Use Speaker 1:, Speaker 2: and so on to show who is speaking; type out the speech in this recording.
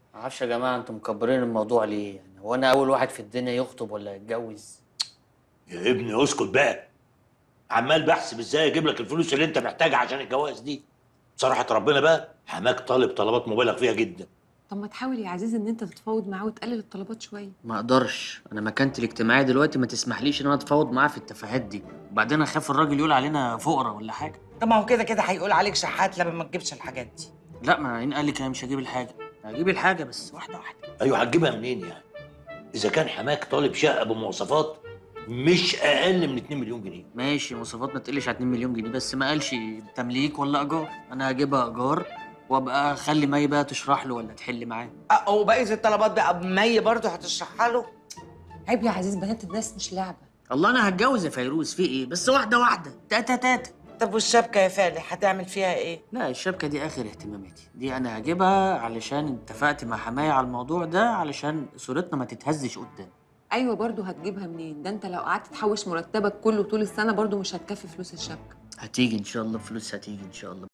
Speaker 1: معرفش يا جماعه انتوا مكبرين الموضوع ليه يعني هو انا اول واحد في الدنيا يخطب ولا يتجوز
Speaker 2: يا ابني اسكت بقى عمال بحسب ازاي اجيب لك الفلوس اللي انت محتاجها عشان الجواز دي بصراحه ربنا بقى حماك طالب طلبات مبالغ فيها جدا
Speaker 3: طب ما تحاول يا عزيز ان انت تتفاوض معاه وتقلل الطلبات شويه
Speaker 1: ما اقدرش انا مكانتي الاجتماعيه دلوقتي ما تسمحليش ان انا اتفاوض معاه في التفاهات دي وبعدين اخاف الراجل يقول علينا فقراء ولا حاجه
Speaker 4: طب ما هو كده كده هيقول عليك شحات لما ما تجيبش الحاجات دي
Speaker 1: لا ما مين قال لك انا مش هجيب الحاجه هجيب الحاجه بس واحده واحده
Speaker 2: ايوه هتجيبها منين يعني اذا كان حماك طالب شقه بمواصفات مش اقل من 2 مليون جنيه
Speaker 1: ماشي مواصفات ما تقلش على 2 مليون جنيه بس ما قالش تمليك ولا ايجار انا هجيبها ايجار وابقى اخلي مي بقى تشرح له ولا تحل معاه
Speaker 4: أه وبقيه الطلبات بقى مي برضه هتشرحها له
Speaker 3: عيب يا عزيز بنات الناس مش لعبه
Speaker 1: الله انا هتجوز يا فيروز في ايه بس واحده واحده تاتا تاتا
Speaker 4: طب والشبكه يا فالح هتعمل فيها ايه
Speaker 1: لا الشبكه دي اخر اهتماماتي دي انا هجيبها علشان اتفقت مع حماية على الموضوع ده علشان صورتنا ما تتهزش قدام
Speaker 3: ايوه برضو هتجيبها منين ده انت لو قعدت تحوش مرتبك كله طول السنه برضو مش هتكفي فلوس الشبكه
Speaker 1: هتيجي ان شاء الله فلوس هتيجي ان شاء الله